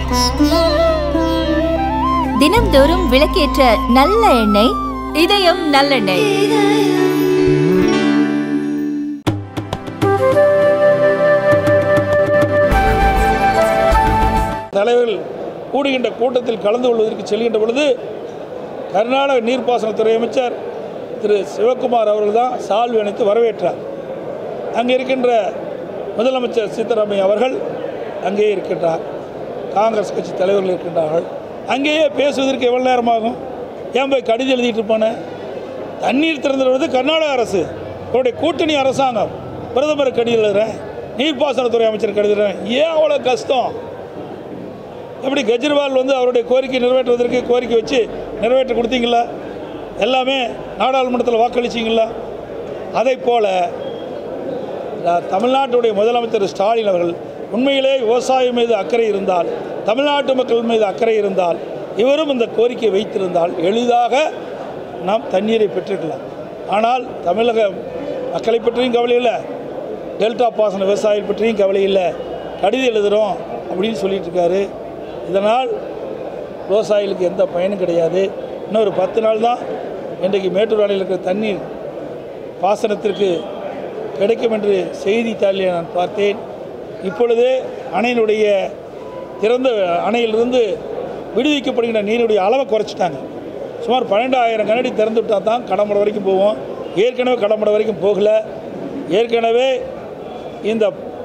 தினம்தோறும் விளக்கேற்ற நல்ல எண்ணெய் இதயம் நல்லெண்ணெய் தலைவர்கள் கூடுகின்ற கூட்டத்தில் கலந்து கொள்வதற்கு செல்கின்ற பொழுது கர்நாடக நீர்ப்பாசனத்துறை அமைச்சர் திரு சிவகுமார் அவர்கள் தான் சால்வி அணைத்து வரவேற்றார் அங்கே இருக்கின்ற முதலமைச்சர் சித்தராமையா அவர்கள் அங்கேயே இருக்கின்றார் காங்கிரஸ் கட்சி தலைவர்கள் இருக்கின்றார்கள் அங்கேயே பேசுவதற்கு எவ்வளோ நேரமாகும் ஏன் போய் கடிதம் எழுதிட்டு இருப்பானே தண்ணீர் திறந்துடுவது கர்நாடக அரசு அவருடைய கூட்டணி அரசாங்கம் பிரதமர் கடிதம் எழுதுறேன் நீர்ப்பாசனத்துறை அமைச்சர் கடிதம் ஏன் அவ்வளோ கஷ்டம் எப்படி கெஜ்ரிவால் வந்து அவருடைய கோரிக்கை நிறைவேற்றுவதற்கு கோரிக்கை வச்சு நிறைவேற்றி கொடுத்தீங்களா எல்லாமே நாடாளுமன்றத்தில் வாக்களிச்சிங்களா அதை போல த- தமிழ்நாட்டுடைய முதலமைச்சர் ஸ்டாலின் அவர்கள் உண்மையிலே விவசாயம் மீது அக்கறை இருந்தால் தமிழ்நாட்டு மக்கள் மீது அக்கறை இருந்தால் இவரும் இந்த கோரிக்கை வைத்திருந்தால் எளிதாக நாம் தண்ணீரை பெற்றிருக்கலாம் ஆனால் தமிழக மக்களை பற்றியும் கவலை இல்லை டெல்டா பாசன விவசாயிகள் பற்றியும் கவலை இல்லை கடிதம் எழுதுகிறோம் அப்படின்னு சொல்லிட்டு இருக்காரு இதனால் விவசாயிகளுக்கு எந்த பயனும் கிடையாது இன்னும் ஒரு பத்து நாள் தான் இன்றைக்கு மேட்டூர் அணையில் இருக்கிற தண்ணீர் பாசனத்திற்கு கிடைக்கும் என்று செய்தித்தாளில் நான் பார்த்தேன் இப்பொழுதே அணையினுடைய திறந்த அணையிலிருந்து விடுவிக்கப்படுகின்ற நீருடைய அளவை குறைச்சிட்டாங்க சுமார் பன்னெண்டாயிரம் கனடி திறந்து விட்டால் தான் கடம்படை வரைக்கும் போவோம் ஏற்கனவே கடம்படை வரைக்கும் போகல ஏற்கனவே இந்த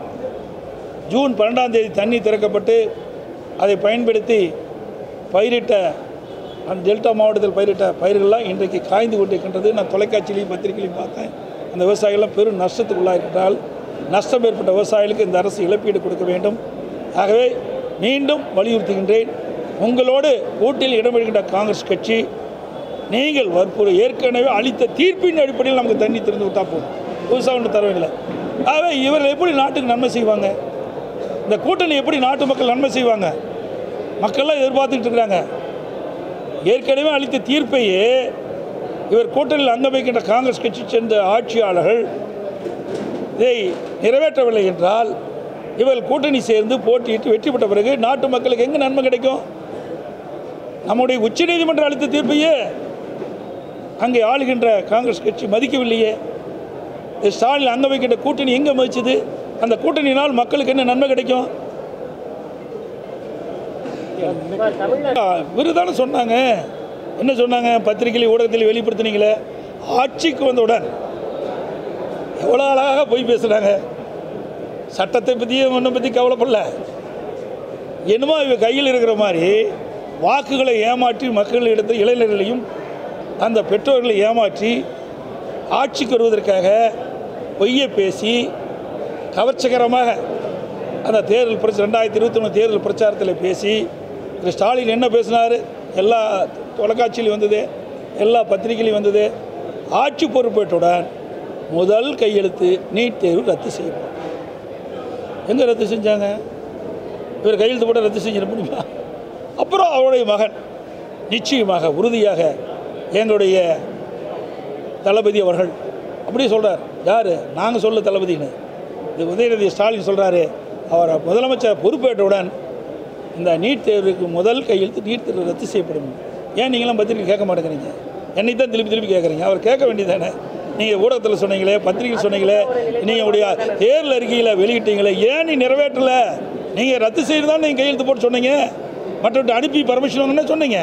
ஜூன் பன்னெண்டாம் தேதி தண்ணி திறக்கப்பட்டு அதை பயன்படுத்தி பயிரிட்ட அந்த டெல்டா மாவட்டத்தில் பயிரிட்ட பயிர்கள்லாம் இன்றைக்கு காய்ந்து கொண்டிருக்கின்றது நான் தொலைக்காட்சியிலையும் பத்திரிகையிலையும் பார்த்தேன் அந்த விவசாயிகள்லாம் பெரும் நஷ்டத்துக்குள்ளாயிருக்கிறால் நஷ்டம் ஏற்பட்ட விவசாயிகளுக்கு இந்த அரசு இழப்பீடு கொடுக்க வேண்டும் ஆகவே மீண்டும் வலியுறுத்துகின்றேன் உங்களோடு கூட்டில் இடம்பெறுகின்ற காங்கிரஸ் கட்சி நீங்கள் வற்புறு ஏற்கனவே அளித்த தீர்ப்பின் அடிப்படையில் நமக்கு தண்ணி திறந்து விட்டா போதும் புதுசாக ஒன்று தரவில்லை ஆகவே இவர்கள் எப்படி நாட்டுக்கு நன்மை செய்வாங்க இந்த கூட்டணி எப்படி நாட்டு மக்கள் நன்மை செய்வாங்க மக்கள்லாம் எதிர்பார்த்துக்கிட்டு இருக்கிறாங்க ஏற்கனவே அளித்த தீர்ப்பையே இவர் கூட்டணியில் அங்க வைக்கின்ற காங்கிரஸ் கட்சி சேர்ந்த ஆட்சியாளர்கள் இதை நிறைவேற்றவில்லை என்றால் இவர்கள் கூட்டணி சேர்ந்து போட்டியிட்டு வெற்றி பெற்ற பிறகு நாட்டு மக்களுக்கு எங்கே நன்மை கிடைக்கும் நம்முடைய உச்சநீதிமன்றம் அளித்த தீர்ப்பையே அங்கே ஆளுகின்ற காங்கிரஸ் கட்சி மதிக்கவில்லையே இந்த ஸ்டாலின் அங்க வைக்கின்ற கூட்டணி எங்கே மதிச்சது அந்த கூட்டணியினால் மக்களுக்கு என்ன நன்மை கிடைக்கும் விருதான சொன்னாங்க என்ன சொன்னாங்க பத்திரிகையில் ஊடகத்தில் வெளிப்படுத்தினீங்களே ஆட்சிக்கு வந்தவுடன் எவ்வளோ அழகாக போய் பேசுகிறாங்க சட்டத்தை பற்றியும் ஒன்றை பற்றி கவலைப்படல என்னமோ இவ கையில் இருக்கிற மாதிரி வாக்குகளை ஏமாற்றி மக்களிடத்தில் இளைஞர்களையும் அந்த பெற்றோர்களை ஏமாற்றி ஆட்சிக்கு வருவதற்காக பொய்யை பேசி கவர்ச்சிகரமாக அந்த தேர்தல் பிரச்சனை ரெண்டாயிரத்தி இருபத்தி ஒன்று தேர்தல் பிரச்சாரத்தில் பேசி திரு ஸ்டாலின் என்ன பேசினார் எல்லா தொலைக்காட்சியிலையும் வந்தது எல்லா பத்திரிகையிலையும் வந்தது ஆட்சி பொறுப்பேற்றுடன் முதல் கையெழுத்து நீட் தேர்வு ரத்து செய்யப்படும் எங்கே ரத்து செஞ்சாங்க இவர் கையெழுத்து போட்டு ரத்து செஞ்சிட முடியுமா அப்புறம் அவருடைய மகன் நிச்சயமாக உறுதியாக எங்களுடைய தளபதி அவர்கள் அப்படியே சொல்கிறார் யார் நாங்கள் சொல்ல தளபதின்னு இது உதயநிதி ஸ்டாலின் சொல்கிறாரு அவர் முதலமைச்சர் பொறுப்பேற்றவுடன் இந்த நீட் தேர்வுக்கு முதல் கையெழுத்து நீட் தேர்வு ரத்து செய்யப்படும் ஏன் நீங்களாம் பத்திரிக்கை கேட்க மாட்டேங்கிறீங்க என்னை தான் திருப்பி திருப்பி கேட்குறீங்க அவர் கேட்க வேண்டியதானே நீங்கள் ஊடகத்தில் சொன்னீங்களே பத்திரிகையில் சொன்னீங்களே நீங்கள் உடைய தேர்தல் அறிக்கையில் வெளியிட்டீங்களே ஏன் நீ நிறைவேற்றலை நீங்கள் ரத்து செய்து தான் நீங்கள் கையெழுத்து போட்டு சொன்னீங்க மற்றவர்கிட்ட அனுப்பி பர்மிஷன் வாங்கன்னு சொன்னீங்க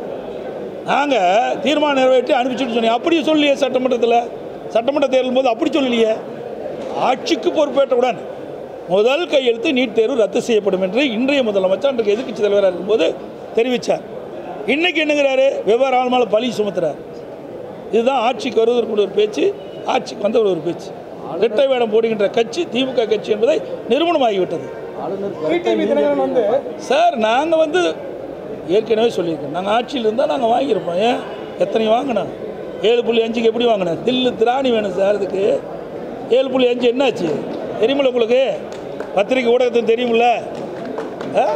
நாங்கள் தீர்மானம் நிறைவேற்றி அனுப்பிச்சுட்டு சொன்னீங்க அப்படியே சொல்லியே சட்டமன்றத்தில் சட்டமன்ற தேர்தல் போது அப்படி சொல்லலையே ஆட்சிக்கு பொறுப்பேற்றவுடன் முதல் கையெழுத்து நீட் தேர்வு ரத்து செய்யப்படும் என்று இன்றைய முதலமைச்சர் அன்றைக்கு எதிர்க்கட்சி தலைவராக இருக்கும்போது தெரிவித்தார் இன்னைக்கு என்னங்கிறாரு வெவ்வேறு ஆள் மேலே பழி சுமத்துறார் இதுதான் ஆட்சிக்கு வருவதற்கு ஒரு பேச்சு ஆட்சிக்கு வந்தவர் ஒரு பேச்சு இரட்டை வேடம் போடுகின்ற கட்சி திமுக கட்சி என்பதை நிறுவனமாகிவிட்டது டிடிவி தினகரன் வந்து சார் நாங்கள் வந்து ஏற்கனவே சொல்லியிருக்கோம் நாங்கள் ஆட்சியில் இருந்தால் நாங்கள் வாங்கியிருப்போம் ஏன் எத்தனை வாங்கினோம் ஏழு புள்ளி அஞ்சுக்கு எப்படி வாங்கினேன் தில்லு திராணி வேணும் சார் அதுக்கு ஏழு புள்ளி அஞ்சு என்னாச்சு தெரியுமில்ல உங்களுக்கு பத்திரிக்கை ஊடகத்துக்கு தெரியுமில்ல ஆ?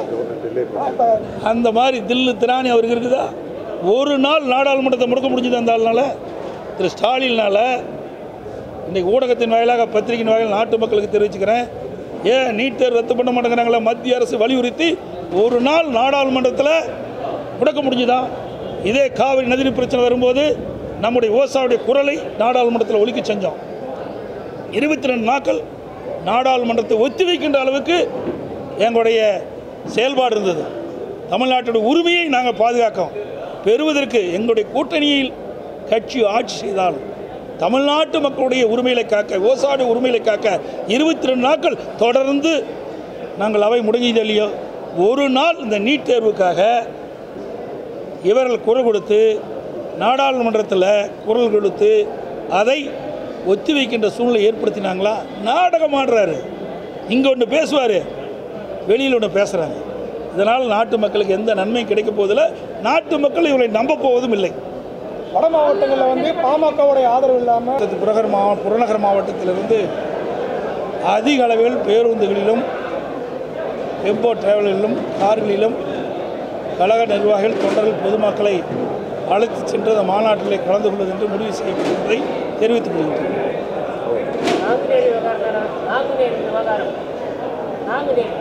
அந்த மாதிரி தில்லு திராணி அவருக்கு இருக்குதா ஒரு நாள் நாடாளுமன்றத்தை முடக்க முடிஞ்சது அந்த ஆள்னால திரு ஸ்டாலினால இன்றைக்கி ஊடகத்தின் வாயிலாக பத்திரிகையின் வாயிலாக நாட்டு மக்களுக்கு தெரிவிச்சுக்கிறேன் ஏன் நீட் தேர்வு ரத்து பண்ண மாட்டேங்கிறாங்களா மத்திய அரசு வலியுறுத்தி ஒரு நாள் நாடாளுமன்றத்தில் முடக்க முடிஞ்சுதா இதே காவிரி நதிநீர் பிரச்சனை வரும்போது நம்முடைய விவசாயியுடைய குரலை நாடாளுமன்றத்தில் ஒலிக்க செஞ்சோம் இருபத்தி ரெண்டு நாட்கள் நாடாளுமன்றத்தை ஒத்தி வைக்கின்ற அளவுக்கு எங்களுடைய செயல்பாடு இருந்தது தமிழ்நாட்டுடைய உரிமையை நாங்கள் பாதுகாக்கோம் பெறுவதற்கு எங்களுடைய கூட்டணியில் கட்சி ஆட்சி செய்தாலும் தமிழ்நாட்டு மக்களுடைய உரிமைகளை காக்க விவசாய உரிமைகளை காக்க இருபத்தி ரெண்டு நாட்கள் தொடர்ந்து நாங்கள் அவை முடங்கியது இல்லையோ ஒரு நாள் இந்த நீட் தேர்வுக்காக இவர்கள் குரல் கொடுத்து நாடாளுமன்றத்தில் குரல் கொடுத்து அதை ஒத்தி வைக்கின்ற சூழ்நிலை ஏற்படுத்தினாங்களா நாடகம் ஆடுறாரு இங்கே ஒன்று பேசுவார் வெளியில் ஒன்று பேசுகிறாங்க இதனால் நாட்டு மக்களுக்கு எந்த நன்மையும் கிடைக்க போவதில்லை நாட்டு மக்கள் இவரை நம்ப போவதும் இல்லை வட மாவட்டங்களில் வந்து பாமகவுடைய ஆதரவு இல்லாமல் மாவட்டத்து புறநகர் மாவ புறநகர் மாவட்டத்திலிருந்து அதிக அளவில் பேருந்துகளிலும் டெம்போ டிராவல்களிலும் கார்களிலும் கழக நிர்வாகிகள் தொண்டர்கள் பொதுமக்களை அழைத்து சென்று அந்த மாநாட்டிலே கலந்து கொள்வது என்று முடிவு செய்யப்பட்டிருப்பதை தெரிவித்துக் கொள்கின்றனர் நாங்குநேரி விவகாரம் நாங்குநேரி விவகாரம் நாங்குநேரி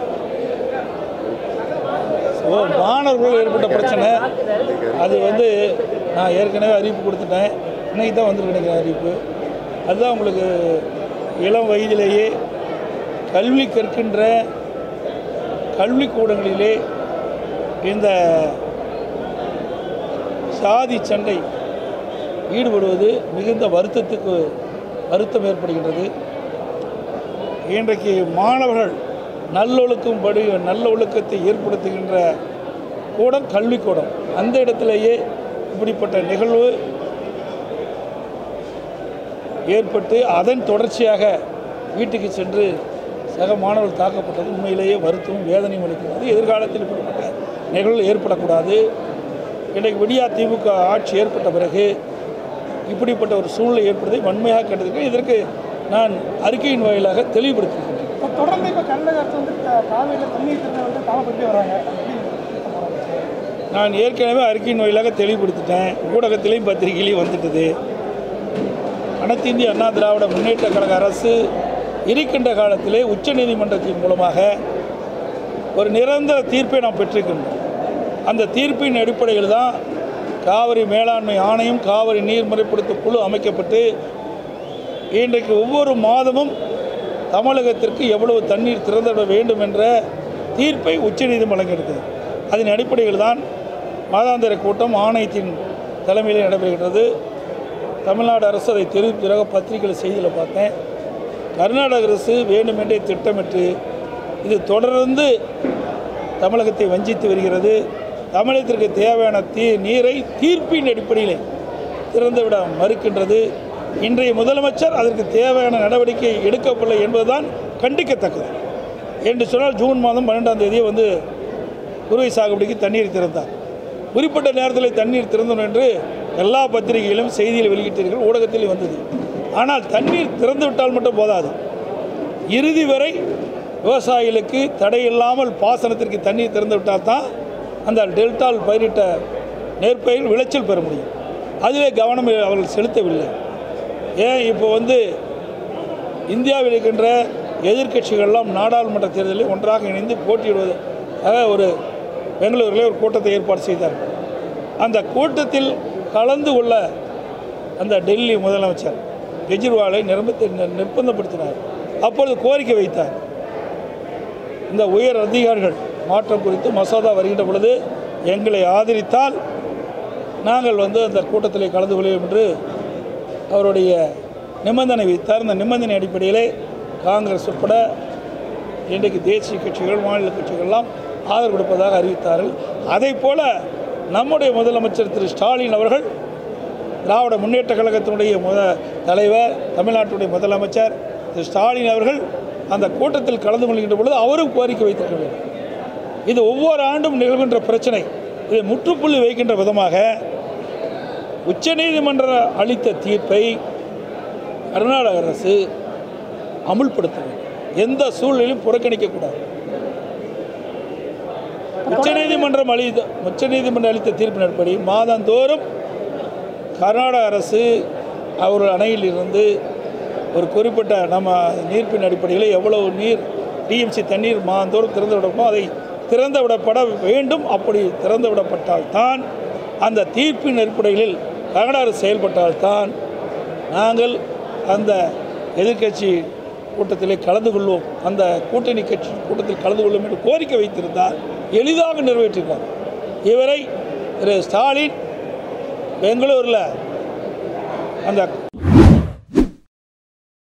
ஓ மாணவர்கள் ஏற்பட்ட பிரச்சனை அது வந்து நான் ஏற்கனவே அறிவிப்பு கொடுத்துட்டேன் இன்னைக்கு தான் வந்து கிடைக்கிற அறிவிப்பு அதுதான் உங்களுக்கு இளம் வயதிலேயே கல்வி கற்கின்ற கல்விக்கூடங்களிலே இந்த சாதி சண்டை ஈடுபடுவது மிகுந்த வருத்தத்துக்கு வருத்தம் ஏற்படுகின்றது இன்றைக்கு மாணவர்கள் நல்லொழுக்கம் படி நல்ல ஒழுக்கத்தை ஏற்படுத்துகின்ற கூடம் கல்விக்கூடம் அந்த இடத்திலேயே இப்படிப்பட்ட நிகழ்வு ஏற்பட்டு அதன் தொடர்ச்சியாக வீட்டுக்கு சென்று சக மாணவர்கள் தாக்கப்பட்டது உண்மையிலேயே வருத்தமும் வேதனையும் அளிக்கிறது எதிர்காலத்தில் இப்படிப்பட்ட நிகழ்வு ஏற்படக்கூடாது இன்றைக்கு விடியா திமுக ஆட்சி ஏற்பட்ட பிறகு இப்படிப்பட்ட ஒரு சூழ்நிலை ஏற்படுவதை வன்மையாக கண்டிருக்கிறேன் இதற்கு நான் அறிக்கையின் வாயிலாக தெளிவுபடுத்தியிருக்கிறேன் இப்போ தொடர்ந்து இப்போ கர்நாடக அரசு வந்து க- காவிரியில் தண்ணீர் திறனை வந்து தாமப்படுத்தி வராங்க எப்படி நான் ஏற்கனவே அறிக்கையின் வாயிலாக தெளிவுபடுத்திட்டேன் ஊடகத்திலையும் பத்திரிகையிலையும் வந்துட்டது அனைத்து இந்திய அண்ணா திராவிட முன்னேற்ற கழக அரசு இருக்கின்ற காலத்திலே உச்சநீதிமன்றத்தின் மூலமாக ஒரு நிரந்தர தீர்ப்பை நாம் பெற்றிருக்கின்றோம் அந்த தீர்ப்பின் அடிப்படையில் தான் காவிரி மேலாண்மை ஆணையம் காவிரி நீர் முறைப்படுத்தும் குழு அமைக்கப்பட்டு இன்றைக்கு ஒவ்வொரு மாதமும் தமிழகத்திற்கு எவ்வளவு தண்ணீர் திறந்துவிட வேண்டும் என்ற தீர்ப்பை உச்சநீதிமன்றம் வழங்கியிருக்கிறது அதன் அடிப்படையில் தான் மாதாந்திர கூட்டம் ஆணையத்தின் தலைமையிலே நடைபெறுகிறது தமிழ்நாடு அரசு அதை தெரிவித்த பிறகு பத்திரிகையில் செய்தியில் பார்த்தேன் கர்நாடக அரசு வேண்டுமென்றே திட்டமிட்டு இது தொடர்ந்து தமிழகத்தை வஞ்சித்து வருகிறது தமிழகத்திற்கு தேவையான தீ நீரை தீர்ப்பின் அடிப்படையிலே திறந்துவிட மறுக்கின்றது இன்றைய முதலமைச்சர் அதற்கு தேவையான நடவடிக்கை எடுக்கவில்லை என்பதுதான் கண்டிக்கத்தக்கது என்று சொன்னால் ஜூன் மாதம் பன்னெண்டாம் தேதியே வந்து குறுவை சாகுபடிக்கு தண்ணீர் திறந்தார் குறிப்பிட்ட நேரத்தில் தண்ணீர் திறந்தோம் என்று எல்லா பத்திரிகையிலும் செய்தியில் வெளியிட்டீர்கள் ஊடகத்தில் வந்தது ஆனால் தண்ணீர் திறந்து விட்டால் மட்டும் போதாது இறுதி வரை விவசாயிகளுக்கு தடையில்லாமல் பாசனத்திற்கு தண்ணீர் திறந்து விட்டால் தான் அந்த டெல்டால் பயிரிட்ட நெற்பயிர் விளைச்சல் பெற முடியும் அதிலே கவனம் அவர்கள் செலுத்தவில்லை ஏன் இப்போ வந்து இந்தியாவில் இருக்கின்ற எதிர்க்கட்சிகள்லாம் நாடாளுமன்ற தேர்தலில் ஒன்றாக இணைந்து போட்டியிடுவதாக ஒரு பெங்களூரில் ஒரு கூட்டத்தை ஏற்பாடு செய்தார் அந்த கூட்டத்தில் கலந்து கொள்ள அந்த டெல்லி முதலமைச்சர் கெஜ்ரிவாலை நிரம்பி நிர்பந்தப்படுத்தினார் அப்பொழுது கோரிக்கை வைத்தார் இந்த உயர் அதிகாரிகள் மாற்றம் குறித்து மசோதா வருகின்ற பொழுது எங்களை ஆதரித்தால் நாங்கள் வந்து அந்த கூட்டத்தில் கலந்து கொள்வோம் என்று அவருடைய நிபந்தனை வைத்தார் அந்த நிபந்தனை அடிப்படையிலே காங்கிரஸ் உட்பட இன்றைக்கு தேசிய கட்சிகள் மாநில கட்சிகள்லாம் ஆதரவு கொடுப்பதாக அறிவித்தார்கள் அதைப் போல நம்முடைய முதலமைச்சர் திரு ஸ்டாலின் அவர்கள் திராவிட முன்னேற்ற கழகத்தினுடைய முத தலைவர் தமிழ்நாட்டுடைய முதலமைச்சர் திரு ஸ்டாலின் அவர்கள் அந்த கூட்டத்தில் கலந்து கொள்கின்ற பொழுது அவரும் கோரிக்கை வைத்திருக்க வேண்டும் இது ஒவ்வொரு ஆண்டும் நிகழ்கின்ற பிரச்சனை இதை முற்றுப்புள்ளி வைக்கின்ற விதமாக உச்சநீதிமன்ற அளித்த தீர்ப்பை கர்நாடக அரசு அமுல்படுத்த வேண்டும் எந்த சூழ்நிலையும் புறக்கணிக்கக்கூடாது உச்சநீதிமன்றம் அளித்த உச்சநீதிமன்றம் அளித்த தீர்ப்பின் அடிப்படை மாதந்தோறும் கர்நாடக அரசு அவர் அணையில் இருந்து ஒரு குறிப்பிட்ட நம்ம நீர்ப்பின் அடிப்படையில் எவ்வளவு நீர் டிஎம்சி தண்ணீர் மாதந்தோறும் திறந்து விடணுமோ அதை திறந்து விடப்பட வேண்டும் அப்படி திறந்து விடப்பட்டால்தான் அந்த தீர்ப்பின் அடிப்படையில் கனடா அரசு செயல்பட்டால்தான் நாங்கள் அந்த எதிர்க்கட்சி கூட்டத்திலே கலந்து கொள்வோம் அந்த கூட்டணி கட்சி கூட்டத்தில் கலந்து கொள்வோம் என்று கோரிக்கை வைத்திருந்தால் எளிதாக நிறைவேற்றினார் இவரை திரு ஸ்டாலின் பெங்களூரில் அந்த